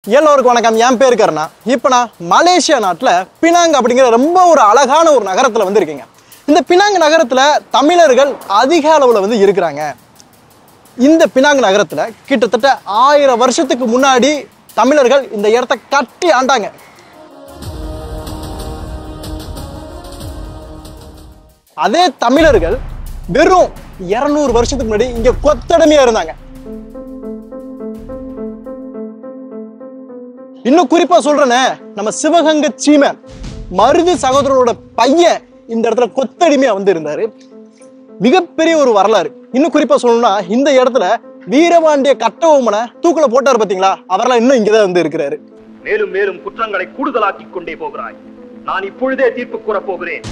எல்லோருக்கும் வணக்கம் என் பேர் கருணா இப்போ நான் மலேசியா நாட்டில் பினாங் அப்படிங்கிற ரொம்ப ஒரு அழகான ஒரு நகரத்தில் வந்து இருக்கீங்க இந்த பினாங் நகரத்தில் தமிழர்கள் அதிக அளவில் வந்து இருக்கிறாங்க இந்த பினாங் நகரத்தில் கிட்டத்தட்ட ஆயிரம் வருஷத்துக்கு முன்னாடி தமிழர்கள் இந்த இடத்த கட்டி ஆண்டாங்க அதே தமிழர்கள் வெறும் இருநூறு வருஷத்துக்கு முன்னாடி இங்க கொத்தடிமையா இருந்தாங்க இன்னும் குறிப்பா சொல்றேனே நம்ம சிவகங்கை சீமன் மருது சகோதரரோட பையன் இந்த இடத்துல கொத்தடிமையா வந்து இருந்தாரு மிகப்பெரிய ஒரு வரலாறு இன்னும் குறிப்பா சொல்லணும்னா இந்த இடத்துல வீரபாண்டிய கட்டபொம்மனை தூக்குல போட்டாரு பாத்தீங்களா அவரெல்லாம் இன்னும் இங்கதான் வந்து இருக்கிறாரு மேலும் மேலும் குற்றங்களை கூடுதலாக்கிக் கொண்டே போகிறாய் நான் இப்பொழுதே தீர்ப்பு கூறப் போகிறேன்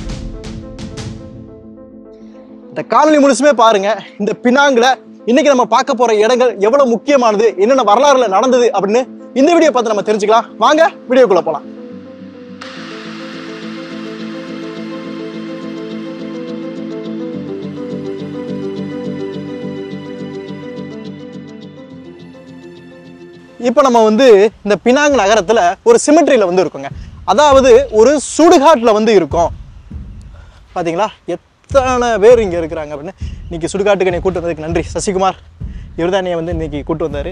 இந்த காணொலி முழுசுமே பாருங்க இந்த பினாங்குல இன்னைக்கு நம்ம பார்க்க போற இடங்கள் எவ்வளவு முக்கியமானது என்னென்ன வரலாறுல நடந்தது அப்படின்னு இந்த வீடியோ பார்த்து நம்ம தெரிஞ்சுக்கலாம் வாங்க வீடியோக்குள்ள போலாம் இப்போ நம்ம வந்து இந்த பினாங் நகரத்துல ஒரு சிமெட்ரியில வந்து இருக்கோங்க அதாவது ஒரு சுடுகாட்டுல வந்து இருக்கோம் பாத்தீங்களா எத்தனை பேர் இங்கே இருக்கிறாங்க அப்படின்னு இன்னைக்கு சுடுகாட்டுக்கு என்னை கூட்டு வந்ததுக்கு நன்றி சசிகுமார் இவர் தான் வந்து இன்னைக்கு கூட்டு வந்தார்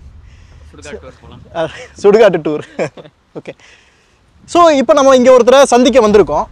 சுடுகாட்டு டூர் ஓகே ஸோ இப்போ நம்ம இங்கே ஒருத்தரை சந்திக்க வந்திருக்கோம்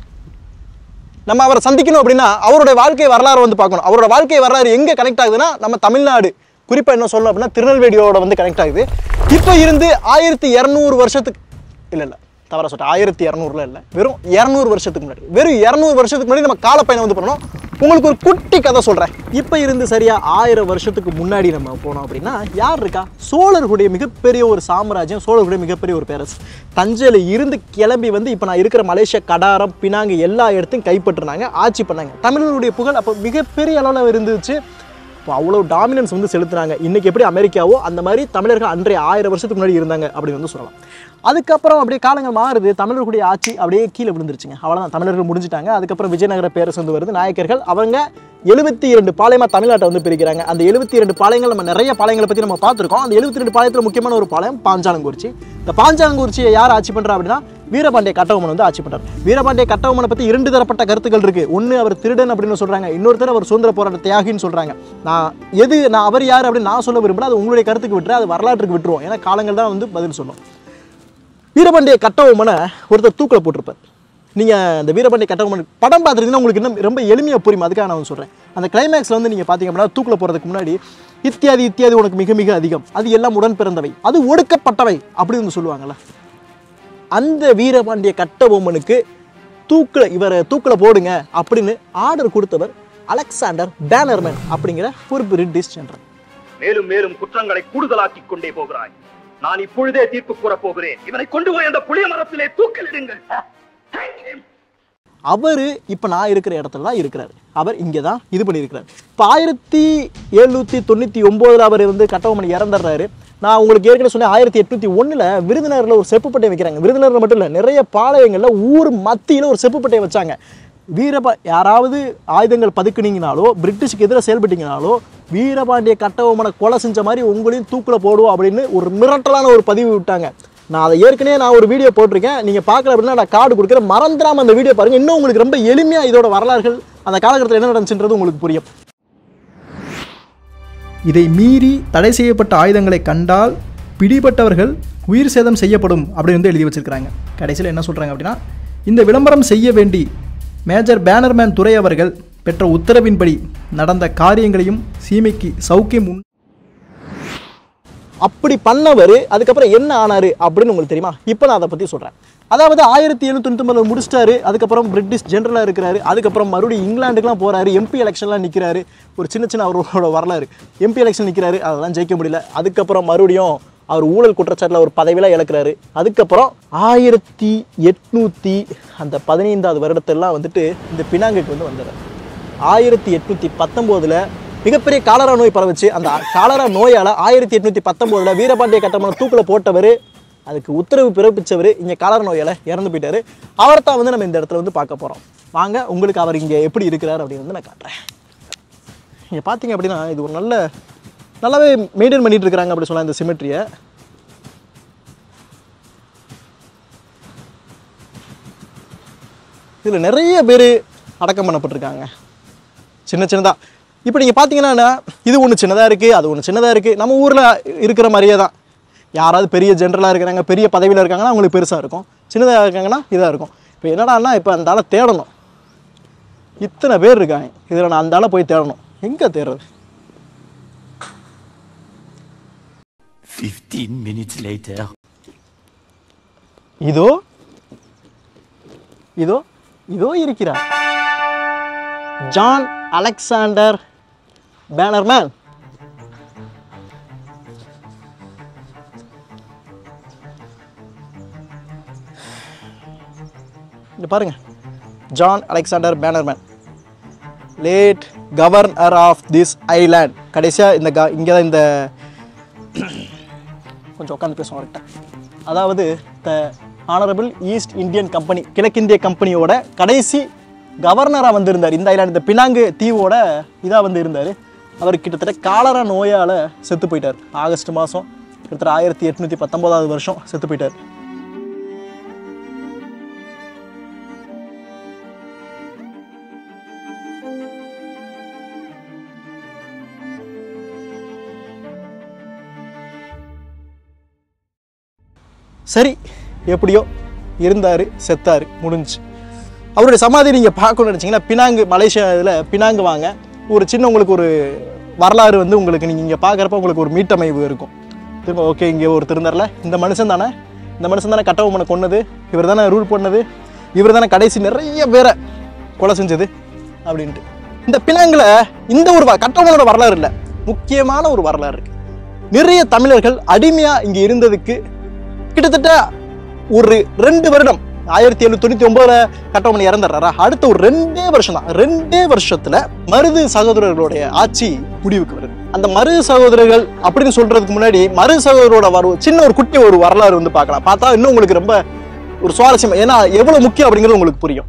நம்ம அவரை சந்திக்கணும் அப்படின்னா அவருடைய வாழ்க்கை வரலாறு வந்து பார்க்கணும் அவரோட வாழ்க்கை வரலாறு எங்கே கனெக்ட் ஆகுதுன்னா நம்ம தமிழ்நாடு குறிப்பாக என்ன சொல்லணும் அப்படின்னா திருநெல்வேலியோட வந்து கனெக்ட் ஆகுது இப்போ இருந்து ஆயிரத்தி இரநூறு வருஷத்துக்கு இல்லை இல்லை தவறா சொல்லிட்டேன் ஆயிரத்தி இரநூறுல இல்லை வெறும் இரநூறு வருஷத்துக்கு முன்னாடி வெறும் இரநூறு வருஷத்துக்கு முன்னாடி நம்ம காலப்பயணம் வந்து பண்ணணும் உங்களுக்கு ஒரு குட்டி கதை சொல்கிறேன் இப்போ இருந்து சரியா ஆயிரம் வருஷத்துக்கு முன்னாடி நம்ம போனோம் அப்படின்னா யார் இருக்கா சோழர்களுடைய மிகப்பெரிய ஒரு சாம்ராஜ்யம் சோழர்களுடைய மிகப்பெரிய ஒரு பேரரசு தஞ்சையில் இருந்து கிளம்பி வந்து இப்போ நான் இருக்கிற மலேசியா கடாரம் பினாங்கு எல்லா இடத்தையும் கைப்பற்றினாங்க ஆட்சி பண்ணாங்க தமிழர்களுடைய புகழ் அப்போ மிகப்பெரிய அளவில் இருந்துச்சு இப்போ அவ்வளோ டாமினன்ஸ் வந்து செலுத்துனாங்க இன்னைக்கு எப்படி அமெரிக்காவோ அந்த மாதிரி தமிழர்கள் அன்றைய ஆயிரம் வருஷத்துக்கு முன்னாடி இருந்தாங்க அப்படின்னு வந்து சொல்லலாம் அதுக்கப்புறம் அப்படியே காலங்கள் மாறுது தமிழர்களுடைய ஆட்சி அப்படியே கீழே விழுந்துருச்சுங்க அவ்வளோதான் தமிழர்கள் முடிஞ்சிட்டாங்க அதுக்கப்புறம் விஜயநகர பேரரசு வந்து வருது நாயக்கர்கள் அவங்க எழுபத்தி இரண்டு பாளையமா தமிழ்நாட்டை வந்து பிரிக்கிறாங்க அந்த எழுபத்தி இரண்டு பாளையங்கள் நம்ம நிறைய பாளையங்களை பற்றி நம்ம பார்த்துருக்கோம் அந்த எழுபத்தி ரெண்டு பாளையத்தில் முக்கியமான ஒரு பாளையம் பாஞ்சாலங்குறிச்சி இந்த பாஞ்சாலங்குறிச்சியை யார் ஆட்சி பண்ணுறா அப்படின்னா வீரபாண்டிய கட்டபொம்மன் வந்து ஆட்சி பண்றாரு வீரபாண்டிய கட்டபொம்மனை பற்றி இரண்டு தரப்பட்ட கருத்துக்கள் இருக்கு ஒன்று அவர் திருடன் அப்படின்னு சொல்றாங்க இன்னொருத்தர் அவர் சுதந்திர போராட்ட தியாகின்னு சொல்றாங்க நான் எது நான் அவர் யார் அப்படின்னு நான் சொல்ல விரும்பல அது உங்களுடைய கருத்துக்கு விட்டுரு அது வரலாற்றுக்கு விட்டுருவோம் ஏன்னா காலங்கள் தான் வந்து பதில் சொல்லும் வீரபாண்டிய கட்டபொம்மனை ஒருத்தர் தூக்கில் போட்டிருப்பார் நீங்கள் இந்த வீரபாண்டிய கட்டபொம்மன் படம் பார்த்துருந்தீங்கன்னா உங்களுக்கு இன்னும் ரொம்ப எளிமையாக புரியும் அதுக்காக நான் வந்து சொல்கிறேன் அந்த கிளைமேக்ஸில் வந்து நீங்கள் பார்த்தீங்க அப்படின்னா தூக்கில் போகிறதுக்கு முன்னாடி இத்தியாதி இத்தியாதி உனக்கு மிக மிக அதிகம் அது எல்லாம் உடன் பிறந்தவை அது ஒடுக்கப்பட்டவை அப்படின்னு வந்து சொல்லுவாங்கல்ல அந்த வீரபாண்டிய கட்டபொம்மனுக்கு தூக்கில் இவரை தூக்கில் போடுங்க அப்படின்னு ஆர்டர் கொடுத்தவர் அலெக்சாண்டர் பேனர்மேன் அப்படிங்கிற ஒரு பிரிட்டிஷ் ஜெனரல் மேலும் மேலும் குற்றங்களை கூடுதலாக்கிக் கொண்டே போகிறாய் நான் இப்பொழுதே தீர்ப்பு கூறப் போகிறேன் இவனை கொண்டு போய் அந்த புளிய மரத்திலே தூக்கிலிடுங்கள் Hang him. அவர் இப்போ நான் இருக்கிற இடத்துல தான் இருக்கிறார் அவர் இங்கே தான் இது பண்ணியிருக்கிறார் இப்போ ஆயிரத்தி எழுநூற்றி தொண்ணூற்றி ஒம்போதில் அவர் வந்து கட்டபொம்மன் இறந்துடுறாரு நான் உங்களுக்கு ஏற்கனவே சொன்னேன் ஆயிரத்தி எட்நூற்றி ஒன்றில் விருதுநகரில் ஒரு செப்புப்பட்டை வைக்கிறாங்க விருதுநகரில் மட்டும் இல்லை நிறைய பாளையங்களில் ஊர் மத்தியில் ஒரு செப்புப்பட்டை வச்சாங்க வீரபா யாராவது ஆயுதங்கள் பதுக்குனீங்கனாலோ பிரிட்டிஷ்க்கு எதிராக செயல்பட்டீங்கனாலோ வீரபாண்டிய கட்டபொம்மனை கொலை செஞ்ச மாதிரி உங்களையும் தூக்கில் போடுவோம் அப்படின்னு ஒரு மிரட்டலான ஒரு பதிவு விட்டாங்க நான் அதை ஏற்கனவே நான் ஒரு வீடியோ போட்டிருக்கேன் நீங்கள் பார்க்கல அப்படின்னா நான் கார்டு கொடுக்குறேன் மறந்துடாம அந்த வீடியோ பாருங்கள் இன்னும் உங்களுக்கு ரொம்ப எளிமையாக இதோட வரலாறுகள் அந்த காலகட்டத்தில் என்ன நடந்துச்சுன்றது உங்களுக்கு புரியும் இதை மீறி தடை செய்யப்பட்ட ஆயுதங்களை கண்டால் பிடிபட்டவர்கள் உயிர் சேதம் செய்யப்படும் அப்படின்னு வந்து எழுதி வச்சிருக்கிறாங்க கடைசியில் என்ன சொல்கிறாங்க அப்படின்னா இந்த விளம்பரம் செய்ய வேண்டி மேஜர் பேனர்மேன் துரை அவர்கள் பெற்ற உத்தரவின்படி நடந்த காரியங்களையும் சீமைக்கு சௌக்கியம் உண்டு அப்படி பண்ணவர் அதுக்கப்புறம் என்ன ஆனாரு அப்படின்னு உங்களுக்கு தெரியுமா இப்போ நான் அதை பற்றி சொல்கிறேன் அதாவது ஆயிரத்தி எழுநூத்தி தொண்ணூத்தொம்பதில் முடிச்சிட்டாரு அதுக்கப்புறம் பிரிட்டிஷ் ஜெனரலாக இருக்கிறாரு அதுக்கப்புறம் மறுபடியும் இங்கிலாந்துக்குலாம் போகிறாரு எம்பி எலெக்ஷன்லாம் நிற்கிறாரு ஒரு சின்ன சின்ன அவரோட வரலாறு எம்பி எலெக்ஷன் நிற்கிறாரு அதெல்லாம் ஜெயிக்க முடியல அதுக்கப்புறம் மறுபடியும் அவர் ஊழல் குற்றச்சாட்டில் ஒரு பதவியெல்லாம் இழக்கிறாரு அதுக்கப்புறம் ஆயிரத்தி எட்நூற்றி அந்த பதினைந்தாவது வருடத்தெல்லாம் வந்துட்டு இந்த பினாங்குக்கு வந்து வந்துடுறாரு ஆயிரத்தி எட்நூற்றி பத்தொம்போதில் மிகப்பெரிய காலரா நோய் பரவுச்சு அந்த காலரா நோயால் ஆயிரத்தி எட்நூற்றி பத்தொம்போதில் வீரபாண்டிய கட்டமன தூக்கில் போட்டவர் அதுக்கு உத்தரவு பிறப்பிச்சவர் இங்கே காலரா நோயால் இறந்து போயிட்டாரு அவரை தான் வந்து நம்ம இந்த இடத்துல வந்து பார்க்க போகிறோம் வாங்க உங்களுக்கு அவர் இங்கே எப்படி இருக்கிறார் அப்படின்னு வந்து நான் காட்டுறேன் இங்கே பார்த்தீங்க அப்படின்னா இது ஒரு நல்ல நல்லாவே மெயின்டைன் பண்ணிட்டு இருக்காங்க அப்படி சொல்லலாம் இந்த சிமெட்ரியை இதில் நிறைய பேர் அடக்கம் பண்ணப்பட்டிருக்காங்க சின்ன சின்னதாக இப்போ நீங்கள் பார்த்தீங்கன்னா இது ஒன்று சின்னதாக இருக்குது அது ஒன்று சின்னதாக இருக்குது நம்ம ஊரில் இருக்கிற மாதிரியே தான் யாராவது பெரிய ஜென்ரலாக இருக்கிறாங்க பெரிய பதவியில் இருக்காங்கன்னா அவங்களுக்கு பெருசாக இருக்கும் சின்னதாக இருக்காங்கன்னா இதாக இருக்கும் இப்போ என்னடான்னா இப்போ அந்த ஆளை தேடணும் இத்தனை பேர் இருக்காங்க இதில் நான் அந்த ஆளை போய் தேடணும் எங்கே தேடுறது 15 minutes later. இதோ இதோ இதோ இருக்கிறார் ஜான் அலெக்சாண்டர் பேனர்மேன் இங்க பாருங்க John Alexander Bannerman late governor of this island கடைசியாக இந்த க இங்கே தான் இந்த கொஞ்சம் உட்காந்து பேசுவோம் கரெக்டாக அதாவது the honourable East Indian company கிழக்கிந்திய கம்பெனியோட கடைசி கவர்னராக வந்திருந்தார் இந்த ஐலாண்ட் இந்த பினாங்கு தீவோட இதாக வந்து இருந்தார் அவர் கிட்டத்தட்ட காலரா நோயால் செத்து போயிட்டார் ஆகஸ்ட் மாதம் கிட்டத்தட்ட ஆயிரத்தி எட்நூற்றி பத்தொம்போதாவது வருஷம் செத்து போயிட்டார் சரி எப்படியோ இருந்தார் செத்தார் முடிஞ்சு அவருடைய சமாதி நீங்கள் பார்க்கணும்னு நினச்சிங்கன்னா பினாங்கு மலேசியா இதில் பினாங்கு வாங்க ஒரு சின்ன உங்களுக்கு ஒரு வரலாறு வந்து உங்களுக்கு நீங்கள் இங்கே பார்க்குறப்ப உங்களுக்கு ஒரு மீட்டமைவு இருக்கும் திரும்ப ஓகே இங்கே ஒருத்தர் இருந்தார்ல இந்த மனுஷன் தானே இந்த மனுஷன் தானே கட்டபொம்மனை கொன்னது இவர் தானே ரூல் பண்ணது இவர் தானே கடைசி நிறைய பேரை கொலை செஞ்சது அப்படின்ட்டு இந்த பினாங்கில் இந்த ஒரு வ- கட்டபொம்மனோட வரலாறு இல்லை முக்கியமான ஒரு வரலாறு இருக்கு நிறைய தமிழர்கள் அடிமையா இங்க இருந்ததுக்கு கிட்டத்தட்ட ஒரு ரெண்டு வருடம் ஆயிரத்தி எழுநூத்தி தொண்ணூத்தி ஒன்பதுல கட்டபொம்மன் இறந்துடுறாரா அடுத்த ஒரு ரெண்டே வருஷம் தான் ரெண்டே வருஷத்துல மருது சகோதரர்களுடைய ஆட்சி முடிவுக்கு வருது அந்த மருது சகோதரர்கள் அப்படின்னு சொல்றதுக்கு முன்னாடி மருது சகோதரோட வர சின்ன ஒரு குட்டி ஒரு வரலாறு வந்து பார்க்கலாம் பார்த்தா இன்னும் உங்களுக்கு ரொம்ப ஒரு சுவாரஸ்யம் ஏன்னா எவ்வளவு முக்கியம் அப்படிங்கிறது உங்களுக்கு புரியும்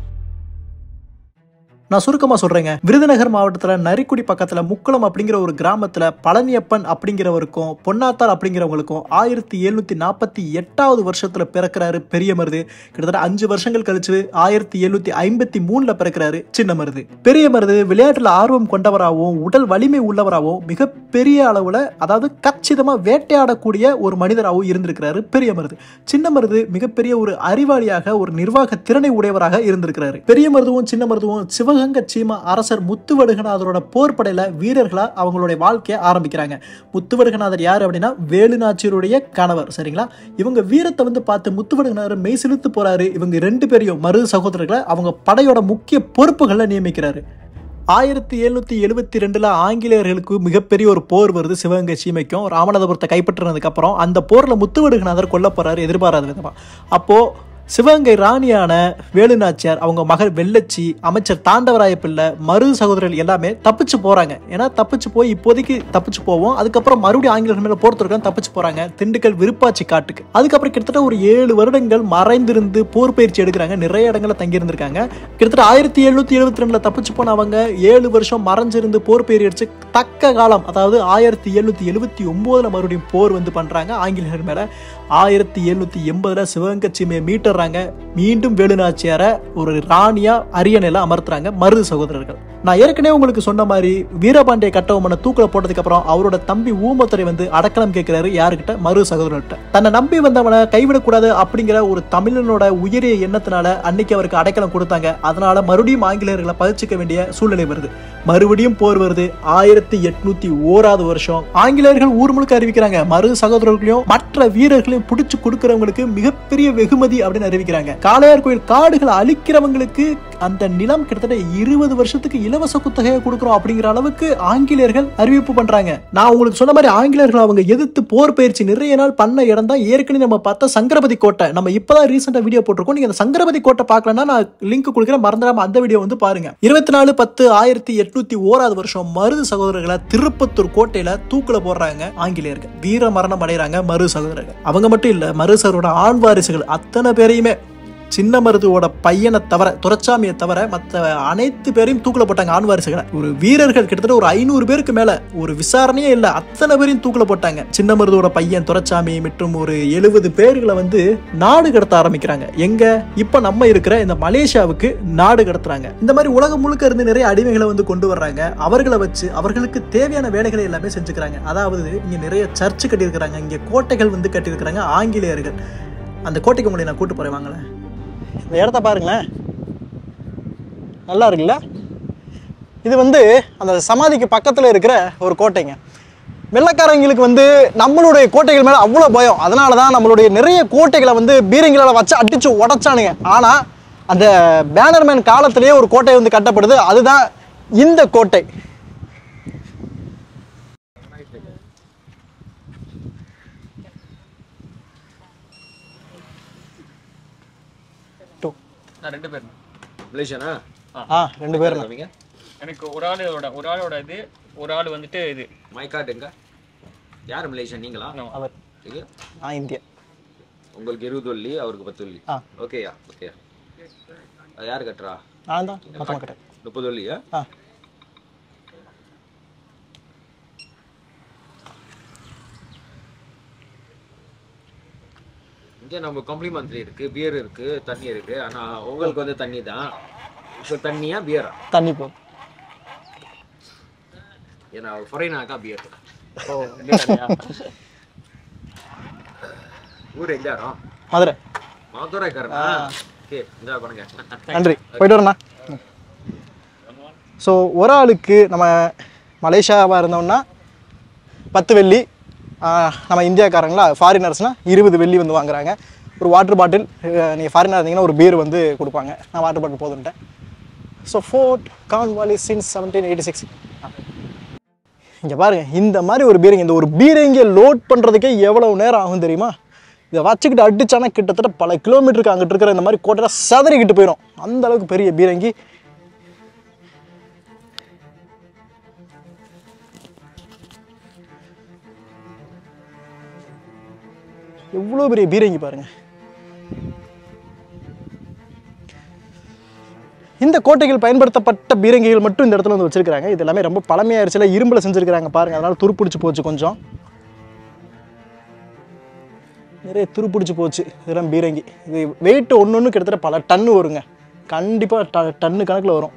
நான் சுருக்கமாக சொல்கிறேங்க விருதுநகர் மாவட்டத்தில் நரிக்குடி பக்கத்தில் முக்குளம் அப்படிங்கிற ஒரு கிராமத்தில் பழனியப்பன் அப்படிங்கிறவருக்கும் பொன்னாத்தார் அப்படிங்கிறவங்களுக்கும் ஆயிரத்தி எழுநூற்றி நாற்பத்தி எட்டாவது வருஷத்தில் பிறக்கிறாரு பெரிய மருது கிட்டத்தட்ட அஞ்சு வருஷங்கள் கழிச்சு ஆயிரத்தி எழுநூற்றி ஐம்பத்தி மூணில் பிறக்கிறாரு சின்ன மருது பெரிய மருது விளையாட்டில் ஆர்வம் கொண்டவராகவும் உடல் வலிமை உள்ளவராகவும் மிகப்பெரிய அளவில் அதாவது கச்சிதமாக வேட்டையாடக்கூடிய ஒரு மனிதராகவும் இருந்திருக்கிறாரு பெரிய மருது சின்ன மருது மிகப்பெரிய ஒரு அறிவாளியாக ஒரு நிர்வாக திறனை உடையவராக இருந்திருக்கிறாரு பெரிய மருதுவும் சின்ன மருதுவும் சிவகங்க சீமா அரசர் முத்துவடுகநாதரோட போர் படையில வீரர்களா அவங்களுடைய வாழ்க்கையை ஆரம்பிக்கிறாங்க முத்துவடுகநாதர் யார் அப்படின்னா வேலுநாச்சியருடைய கணவர் சரிங்களா இவங்க வீரத்தை வந்து பார்த்து முத்துவடுகநாதர் மெய் செலுத்து போறாரு இவங்க ரெண்டு பேரையும் மருது சகோதரர்களை அவங்க படையோட முக்கிய பொறுப்புகளை நியமிக்கிறாரு ஆயிரத்தி எழுநூத்தி எழுபத்தி ரெண்டுல ஆங்கிலேயர்களுக்கு மிகப்பெரிய ஒரு போர் வருது சிவகங்கை சீமைக்கும் ராமநாதபுரத்தை கைப்பற்றினதுக்கு அப்புறம் அந்த போர்ல முத்துவடுகநாதர் கொல்ல போறாரு எதிர்பாராத விதமா அப்போ சிவகங்கை ராணியான வேலுநாச்சியார் அவங்க மகள் வெள்ளச்சி அமைச்சர் தாண்டவராய பிள்ளை மருது சகோதரர்கள் எல்லாமே தப்பிச்சு போறாங்க ஏன்னா தப்பிச்சு போய் இப்போதைக்கு தப்பிச்சு போவோம் அதுக்கப்புறம் மறுபடியும் ஆங்கிலேயர்கள் மேல போர் தொடுக்க தப்பிச்சு போறாங்க திண்டுக்கல் விருப்பாச்சி காட்டுக்கு அதுக்கப்புறம் கிட்டத்தட்ட ஒரு ஏழு வருடங்கள் மறைந்திருந்து போர் பயிற்சி எடுக்கிறாங்க நிறைய இடங்கள்ல தங்கி இருந்திருக்காங்க கிட்டத்தட்ட ஆயிரத்தி எழுநூத்தி எழுபத்தி ரெண்டுல தப்பிச்சு போன அவங்க ஏழு வருஷம் மறைஞ்சிருந்து போர் பயிர் அடிச்சு தக்க காலம் அதாவது ஆயிரத்தி எழுநூத்தி எழுபத்தி ஒன்பதுல மறுபடியும் போர் வந்து பண்றாங்க ஆங்கிலேயர்கள் மேல ஆயிரத்தி எழுநூத்தி எண்பதுல சிவகங்கை சீமையை மீட்டுறாங்க மீண்டும் வேலுநாச்சியார ஒரு ராணியா அரியணையில அமர்த்துறாங்க மருது சகோதரர்கள் நான் ஏற்கனவே உங்களுக்கு சொன்ன மாதிரி வீரபாண்டிய கட்டபொம்மனை தூக்கில போட்டதுக்கு அப்புறம் அவரோட தம்பி ஊமத்துறை வந்து அடக்கலம் கேட்கிறாரு யாருக்கிட்ட மருது சகோதரர்கிட்ட தன்னை நம்பி வந்தவனை கைவிடக்கூடாது அப்படிங்கிற ஒரு தமிழனோட உயரிய எண்ணத்தினால அன்னைக்கு அவருக்கு அடைக்கலம் கொடுத்தாங்க அதனால மறுபடியும் ஆங்கிலேயர்களை பகிர்ச்சிக்க வேண்டிய சூழ்நிலை வருது மறுபடியும் போர் வருது ஆயிரத்தி எட்நூத்தி ஓராவது வருஷம் ஆங்கிலேயர்கள் ஊர் முழுக்க அறிவிக்கிறாங்க மருது சகோதரர்களையும் மற்ற வீரர்களையும் பிடிச்சு கொடுக்கறவங்களுக்கு மிகப்பெரிய வெகுமதி அப்படின்னு அறிவிக்கிறாங்க காளையார் கோயில் காடுகளை அழிக்கிறவங்களுக்கு அந்த நிலம் கிட்டத்தட்ட இருபது வருஷத்துக்கு இலவச குத்தகையை கொடுக்குறோம் அப்படிங்கிற அளவுக்கு ஆங்கிலேயர்கள் அறிவிப்பு பண்றாங்க நான் உங்களுக்கு சொன்ன மாதிரி ஆங்கிலேயர்கள் அவங்க எதிர்த்து போர் பயிற்சி நிறைய நாள் பண்ண இடம் தான் ஏற்கனவே நம்ம பார்த்த சங்கரபதி கோட்டை நம்ம இப்பதான் ரீசெண்டா வீடியோ போட்டிருக்கோம் நீங்க அந்த சங்கரபதி கோட்டை பார்க்கலன்னா நான் லிங்க் கொடுக்குறேன் மறந்துடாம அந்த வீடியோ வந்து பாருங்க இருபத்தி நாலு பத்து ஆயிரத்தி எட்நூத்தி ஓராவது வருஷம் மருது சகோதரர்களை திருப்பத்தூர் கோட்டையில தூக்குல போடுறாங்க ஆங்கிலேயர்கள் வீர மரணம் அடைகிறாங்க மருது சகோதரர்கள் அவங்க மட்டும் இல்ல மருது சகோதரோட ஆண் வாரிசுகள் அத்தனை பேரையுமே சின்ன மருதுவோட பையனை தவிர துரைச்சாமியை தவிர மற்ற அனைத்து பேரையும் தூக்கில போட்டாங்க ஆண் வாரிசுகளை ஒரு வீரர்கள் கிட்டத்தட்ட ஒரு ஐநூறு பேருக்கு மேல ஒரு விசாரணையே இல்லை அத்தனை பேரையும் தூக்கில போட்டாங்க சின்ன மருதுவோட பையன் துரைச்சாமி மற்றும் ஒரு எழுபது பேர்களை வந்து நாடு கடத்த ஆரம்பிக்கிறாங்க எங்க இப்ப நம்ம இருக்கிற இந்த மலேசியாவுக்கு நாடு கடத்துறாங்க இந்த மாதிரி உலகம் முழுக்க இருந்து நிறைய அடிமைகளை வந்து கொண்டு வர்றாங்க அவர்களை வச்சு அவர்களுக்கு தேவையான வேலைகளை எல்லாமே செஞ்சுக்கிறாங்க அதாவது இங்க நிறைய சர்ச்சு கட்டியிருக்கிறாங்க இங்க கோட்டைகள் வந்து கட்டியிருக்கிறாங்க ஆங்கிலேயர்கள் அந்த கோட்டைக்கு உங்களை நான் கூட்டு போறேன் வாங்களேன் இந்த இடத்த பாருங்களேன் நல்லா இருக்குல்ல இது வந்து அந்த சமாதிக்கு பக்கத்தில் இருக்கிற ஒரு கோட்டைங்க வெள்ளக்காரங்களுக்கு வந்து நம்மளுடைய கோட்டைகள் மேலே அவ்வளோ பயம் அதனால தான் நம்மளுடைய நிறைய கோட்டைகளை வந்து பீரங்கிலால் வச்சு அடித்து உடைச்சானுங்க ஆனால் அந்த பேனர்மேன் காலத்திலேயே ஒரு கோட்டை வந்து கட்டப்படுது அதுதான் இந்த கோட்டை நான் ரெண்டு பேர் மலேசியானா ஆ ரெண்டு பேரும் தம்பிங்க எனக்கு ஒரு ஆளோட ஒரு ஆளோட இது ஒரு ஆள் வந்துட்டு இது மை கார்டு எங்க யார் மலேசியா நீங்களா அவர் இது நான் இந்தியா உங்களுக்கு இருபது வள்ளி அவருக்கு பத்து வள்ளி ஆ. ஓகேயா ஓகேயா அது யார் கட்டுறா நான் தான் மொத்தமாக கட்டேன் முப்பது வள்ளியா ஆ இங்க நம்ம காம்ப்ளிமெண்ட்ரி இருக்கு பியர் இருக்கு தண்ணி இருக்கு ஆனா உங்களுக்கு வந்து தண்ணி தான் இப்போ தண்ணியா பியரா தண்ணி போதும் ஏன்னா ஃபொரைனாக்கா பியர் ஓ இது தனியா? ஊர் எங்க யாரும் மதுரை மதுரைக்காரனா ஓகே இந்த பண்ணுங்க நன்றி போயிட்டு வரேண்ணா ஸோ ஒரு ஆளுக்கு நம்ம மலேசியாவாக இருந்தோம்னா பத்து வெள்ளி ஆஹ் நம்ம இந்தியாக்காரங்களா ஃபாரினர்ஸ்னால் இருபது வெள்ளி வந்து வாங்குறாங்க ஒரு வாட்டர் பாட்டில் நீங்கள் ஃபாரினர் இருந்தீங்கன்னா ஒரு பீர் வந்து கொடுப்பாங்க நான் வாட்டர் பாட்டில் போதுன்ட்டேன் so Fort Cornwallis since seventeen eighty six இங்கே பாருங்க இந்த மாதிரி ஒரு பீரங்கி இந்த ஒரு பீரங்கியை லோட் பண்ணுறதுக்கே எவ்வளவு நேரம் ஆகும் தெரியுமா இதை வச்சுக்கிட்டு அடிச்சானா கிட்டத்தட்ட பல கிலோமீட்டருக்கு அங்கிட்டு இருக்கிற இந்த மாதிரி கோட்டையில் சதறிக்கிட்டு போயிடும் அந்த அளவுக்கு பெரிய பீரங்கி எவ்வளோ பெரிய பீரங்கி பாருங்க இந்த கோட்டைகள் பயன்படுத்தப்பட்ட பீரங்கிகள் மட்டும் இந்த இடத்துல வந்து வச்சிருக்காங்க இது எல்லாமே ரொம்ப பழமையாயிருச்சுல இரும்புல செஞ்சிருக்காங்க பாருங்க அதனால துருப்பிடிச்சு போச்சு கொஞ்சம் நிறைய துருப்பிடிச்சு போச்சு இதெல்லாம் பீரங்கி இது வெயிட் ஒன்று ஒன்று கிட்டத்தட்ட பல டன்னு வருங்க கண்டிப்பாக ட டன்னு கணக்கில் வரும்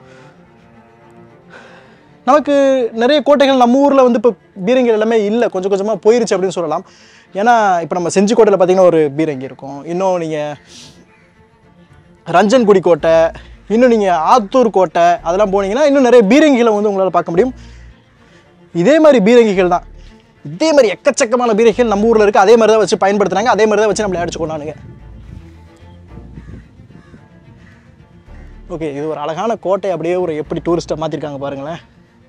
நமக்கு நிறைய கோட்டைகள் நம்ம ஊரில் வந்து இப்போ பீரங்கிகள் எல்லாமே இல்லை கொஞ்சம் கொஞ்சமாக போயிருச்சு அப்படின்னு சொல்லலாம் ஏன்னா இப்போ நம்ம செஞ்சிக்கோட்டையில் பார்த்தீங்கன்னா ஒரு பீரங்கி இருக்கும் இன்னும் நீங்கள் ரஞ்சன்குடி கோட்டை இன்னும் நீங்கள் ஆத்தூர் கோட்டை அதெல்லாம் போனீங்கன்னா இன்னும் நிறைய பீரங்கிகளை வந்து உங்களால் பார்க்க முடியும் இதே மாதிரி பீரங்கிகள் தான் இதே மாதிரி எக்கச்சக்கமான பீரங்கிகள் நம்ம ஊரில் இருக்குது அதே மாதிரி தான் வச்சு பயன்படுத்துனாங்க அதே மாதிரி தான் வச்சு நம்மளை அடிச்சு கொண்டானுங்க ஓகே இது ஒரு அழகான கோட்டை அப்படியே ஒரு எப்படி டூரிஸ்ட்டை மாற்றிருக்காங்க பாருங்களேன்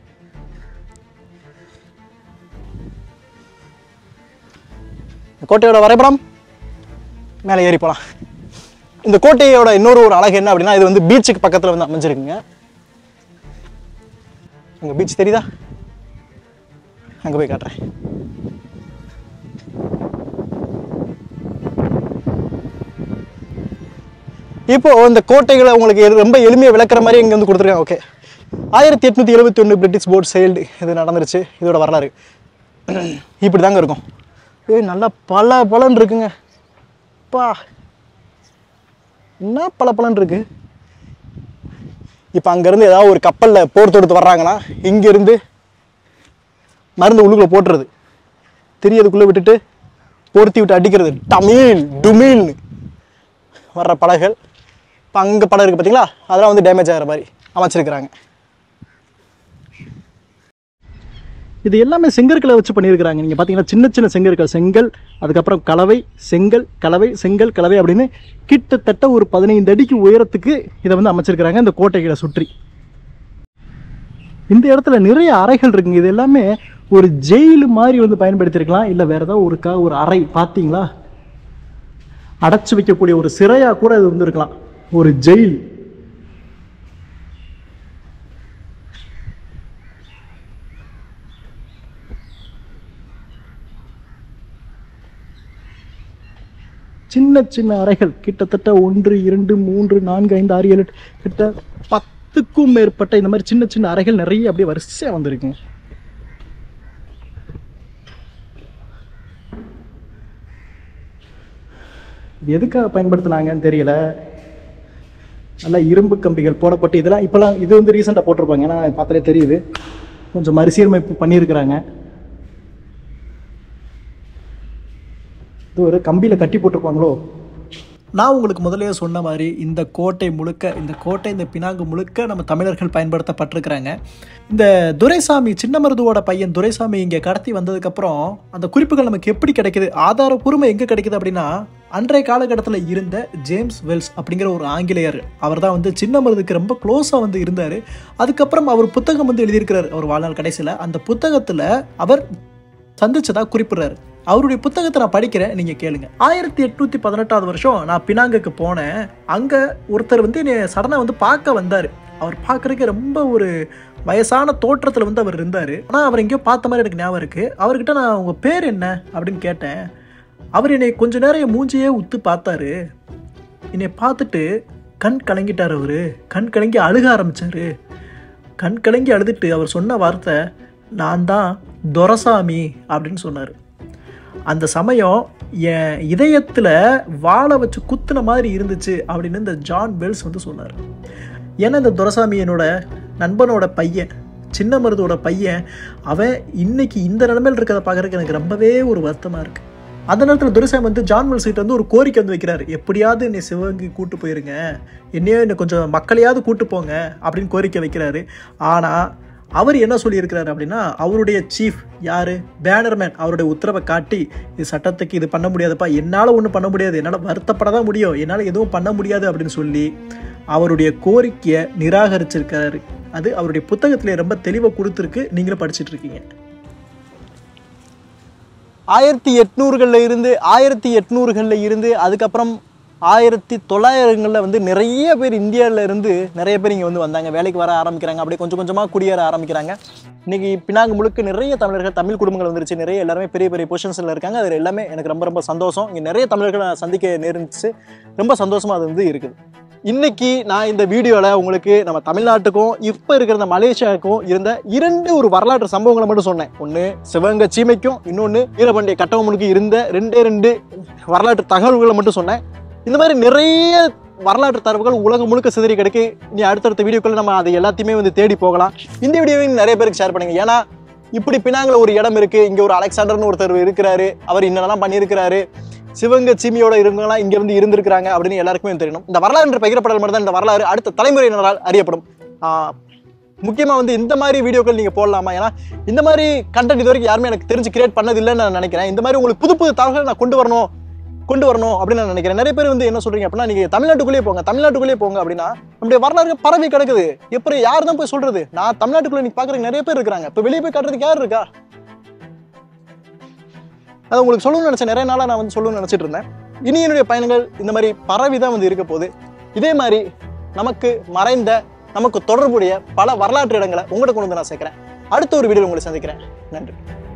இந்த கோட்டையோட வரைபடம் மேலே ஏறி போகலாம் இந்த கோட்டையோட இன்னொரு ஒரு அழகு என்ன அப்படின்னா இது வந்து பீச்சுக்கு பக்கத்தில் வந்து அமைஞ்சிருக்குங்க உங்க பீச் தெரியுதா அங்கே போய் காட்டுறேன் இப்போ இந்த கோட்டைகளை உங்களுக்கு எது- ரொம்ப எளிமையாக விளக்குற மாதிரி இங்கே வந்து கொடுத்துருக்காங்க ஓகே ஆயிரத்தி எட்நூற்றி எழுபத்தி ஒன்று பிரிட்டிஷ் போர்ட் செயல்டு இது நடந்துருச்சு இதோட வரலாறு இப்படி தாங்க இருக்கும் ஏய் நல்லா பல பலன் இருக்குங்க பா என்ன பல பலன் இருக்கு இப்போ அங்கேருந்து ஏதாவது ஒரு கப்பலில் போர் தொடுத்து வர்றாங்கன்னா இங்கேருந்து மருந்து உள்ளுக்குள்ளே போட்டுறது தெரியதுக்குள்ளே விட்டுட்டு பொருத்தி விட்டு அடிக்கிறது டமீல் டுமீல்னு வர்ற படகுகள் இப்போ அங்கே படம் இருக்குது பார்த்தீங்களா அதெல்லாம் வந்து டேமேஜ் ஆகிற மாதிரி அமைச்சிருக்கிறாங்க இது எல்லாமே செங்கற்களை வச்சு பண்ணியிருக்கிறாங்க நீங்கள் பார்த்தீங்கன்னா சின்ன சின்ன செங்கற்கள் செங்கல் அதுக்கப்புறம் கலவை செங்கல் கலவை செங்கல் கலவை அப்படின்னு கிட்டத்தட்ட ஒரு பதினைந்து அடிக்கு உயரத்துக்கு இதை வந்து அமைச்சிருக்கிறாங்க இந்த கோட்டைகளை சுற்றி இந்த இடத்துல நிறைய அறைகள் இருக்குங்க இது எல்லாமே ஒரு ஜெயில் மாதிரி வந்து பயன்படுத்தியிருக்கலாம் இல்லை வேற ஏதாவது ஒருக்கா ஒரு அறை பார்த்தீங்களா அடைச்சு வைக்கக்கூடிய ஒரு சிறையா கூட இது இருந்திருக்கலாம் ஒரு ஜெயில் சின்ன சின்ன அறைகள் கிட்டத்தட்ட ஒன்று இரண்டு மூன்று நான்கு ஐந்து ஆறு ஏழு எட்டு, கிட்ட பத்துக்கும் மேற்பட்ட இந்த மாதிரி சின்ன சின்ன அறைகள் நிறைய அப்படியே வரிசையாக வந்திருக்குங்க இது எதுக்காக பயன்படுத்துனாங்கன்னு தெரியல நல்லா இரும்பு கம்பிகள் போடப்பட்டு இதெல்லாம் இப்போலாம் இது வந்து ரீசெண்டாக போட்டிருப்பாங்க ஏன்னா பார்த்தாலே தெரியுது கொஞ்சம் மறுசீரமைப்பு பண்ணியிருக்கிறாங்க இது ஒரு கம்பியில் கட்டி போட்டிருப்பாங்களோ நான் உங்களுக்கு முதலே சொன்ன மாதிரி இந்த கோட்டை முழுக்க இந்த கோட்டை இந்த பினாங்கு முழுக்க நம்ம தமிழர்கள் பயன்படுத்தப்பட்டிருக்கிறாங்க இந்த துரைசாமி சின்னமருதுவோட பையன் துரைசாமி இங்கே கடத்தி வந்ததுக்கப்புறம் அந்த குறிப்புகள் நமக்கு எப்படி கிடைக்குது ஆதாரப்பூர்வம் எங்கே கிடைக்குது அப்படின்னா அன்றைய காலகட்டத்தில் இருந்த ஜேம்ஸ் வெல்ஸ் அப்படிங்கிற ஒரு ஆங்கிலேயர் அவர் தான் வந்து சின்னமருதுக்கு ரொம்ப க்ளோஸாக வந்து இருந்தார் அதுக்கப்புறம் அவர் புத்தகம் வந்து எழுதியிருக்கிறார் அவர் வாழ்நாள் கடைசியில் அந்த புத்தகத்தில் அவர் சந்திச்சதா குறிப்பிடுறாரு அவருடைய புத்தகத்தை நான் படிக்கிறேன் நீங்க கேளுங்க ஆயிரத்தி எட்நூத்தி பதினெட்டாவது வருஷம் நான் பினாங்குக்கு போனேன் அங்க ஒருத்தர் வந்து என்னை சடனா வந்து பார்க்க வந்தாரு அவர் பார்க்கறதுக்கு ரொம்ப ஒரு வயசான தோற்றத்தில் வந்து அவர் இருந்தார் ஆனால் அவர் எங்கேயோ பார்த்த மாதிரி எனக்கு ஞாபகம் இருக்கு அவர்கிட்ட நான் உங்க பேர் என்ன அப்படின்னு கேட்டேன் அவர் என்னை கொஞ்ச நேரம் என் மூஞ்சியே உத்து பார்த்தாரு என்னை பார்த்துட்டு கண் கலங்கிட்டார் அவரு கண் கலங்கி அழுக ஆரம்பிச்சாரு கண் கலங்கி அழுதுட்டு அவர் சொன்ன வார்த்தை நான் தான் துரசாமி அப்படின்னு சொன்னார் அந்த சமயம் என் இதயத்தில் வாழை வச்சு குத்துன மாதிரி இருந்துச்சு அப்படின்னு இந்த ஜான் பெல்ஸ் வந்து சொன்னார் ஏன்னா இந்த துரசாமி என்னோட நண்பனோட பையன் சின்ன மருதோட பையன் அவன் இன்னைக்கு இந்த நிலைமையில் இருக்கிறத பார்க்கறதுக்கு எனக்கு ரொம்பவே ஒரு வருத்தமாக இருக்குது அந்த நேரத்தில் துரைசாமி வந்து ஜான் வெல்ஸ் கிட்ட வந்து ஒரு கோரிக்கை வந்து வைக்கிறாரு எப்படியாவது என்னை சிவகங்கை கூட்டு போயிருங்க என்னையோ என்னை கொஞ்சம் மக்களையாவது கூட்டு போங்க அப்படின்னு கோரிக்கை வைக்கிறாரு ஆனால் அவர் என்ன சொல்லியிருக்கிறாரு அப்படின்னா அவருடைய சீஃப் யாரு பேனர்மேன் அவருடைய உத்தரவை காட்டி இது சட்டத்துக்கு இது பண்ண முடியாதுப்பா என்னால் ஒன்றும் பண்ண முடியாது என்னால் வருத்தப்பட தான் முடியும் என்னால் எதுவும் பண்ண முடியாது அப்படின்னு சொல்லி அவருடைய கோரிக்கையை நிராகரிச்சிருக்காரு அது அவருடைய புத்தகத்திலே ரொம்ப தெளிவாக கொடுத்துருக்கு நீங்களும் படிச்சிட்டு இருக்கீங்க ஆயிரத்தி எட்நூறுகளில் இருந்து ஆயிரத்தி எட்நூறுகளில் இருந்து அதுக்கப்புறம் ஆயிரத்தி தொள்ளாயிரங்களில் வந்து நிறைய பேர் இந்தியாவில் இருந்து நிறைய பேர் இங்கே வந்து வந்தாங்க வேலைக்கு வர ஆரம்பிக்கிறாங்க அப்படியே கொஞ்சம் கொஞ்சமாக குடியேற ஆரம்பிக்கிறாங்க இன்னைக்கு பினாங்கு முழுக்க நிறைய தமிழர்கள் தமிழ் குடும்பங்கள் வந்துருச்சு நிறைய எல்லாருமே பெரிய பெரிய பொசிஷன்ஸில் இருக்காங்க அது எல்லாமே எனக்கு ரொம்ப ரொம்ப சந்தோஷம் இங்கே நிறைய தமிழர்களை நான் சந்திக்க நேர்ந்துச்சு ரொம்ப சந்தோஷமாக அது வந்து இருக்குது இன்னைக்கு நான் இந்த வீடியோவில் உங்களுக்கு நம்ம தமிழ்நாட்டுக்கும் இப்போ இருக்கிற இந்த மலேசியாவுக்கும் இருந்த இரண்டு ஒரு வரலாற்று சம்பவங்களை மட்டும் சொன்னேன் ஒன்று சிவகங்கை சீமைக்கும் இன்னொன்று வீரபாண்டிய கட்டபொம்மனுக்கு இருந்த ரெண்டே ரெண்டு வரலாற்று தகவல்களை மட்டும் சொன்னேன் இந்த மாதிரி நிறைய வரலாற்று தரவுகள் உலகம் முழுக்க சிதறி கிடக்கு இனி அடுத்தடுத்த வீடியோக்கள் நம்ம அதை எல்லாத்தையுமே வந்து தேடி போகலாம் இந்த வீடியோவையும் நிறைய பேருக்கு ஷேர் பண்ணுங்க ஏன்னா இப்படி பினாங்கில் ஒரு இடம் இருக்கு இங்க ஒரு அலெக்சாண்டர்னு ஒருத்தர் இருக்கிறாரு அவர் என்னெல்லாம் பண்ணியிருக்கிறாரு சிவங்க சீமியோட இருந்தவங்களாம் இங்க வந்து இருந்திருக்கிறாங்க அப்படின்னு எல்லாருக்குமே தெரியணும் இந்த வரலாறு என்ற பகிரப்படல் மட்டும் தான் இந்த வரலாறு அடுத்த தலைமுறையினரால் அறியப்படும் ஆஹ் முக்கியமா வந்து இந்த மாதிரி வீடியோக்கள் நீங்க போடலாமா ஏன்னா இந்த மாதிரி கண்டென்ட் இது வரைக்கும் யாருமே எனக்கு தெரிஞ்சு கிரியேட் பண்ணதில்லைன்னு நான் நினைக்கிறேன் இந்த மாதிரி உங்களுக்கு புது புது தகவல்கள் நான் கொண்டு வரணும் கொண்டு வரணும் அப்படின்னு நான் நினைக்கிறேன் நிறைய பேர் வந்து என்ன சொல்றீங்க அப்படின்னா நீங்க தமிழ்நாட்டுக்குள்ளேயே போங்க தமிழ்நாட்டுக்குள்ளேயே போங்க அப்படின்னா நம்முடைய வரலாறு பரவி கிடக்குது எப்படி யார் தான் போய் சொல்றது நான் தமிழ்நாட்டுக்குள்ள நீங்க பாக்குறதுக்கு நிறைய பேர் இருக்காங்க இப்ப வெளியே போய் காட்டுறதுக்கு யார் இருக்கா அது உங்களுக்கு சொல்லணும்னு நினைச்சேன் நிறைய நாளா நான் வந்து சொல்லணும்னு நினைச்சிட்டு இருந்தேன் இனி என்னுடைய பயணங்கள் இந்த மாதிரி பரவி தான் வந்து இருக்க போகுது இதே மாதிரி நமக்கு மறைந்த நமக்கு தொடர்புடைய பல வரலாற்று இடங்களை உங்கள்கிட்ட கொண்டு வந்து நான் சேர்க்கிறேன் அடுத்த ஒரு வீடியோ உங்களை சந்திக்கிறேன் நன்றி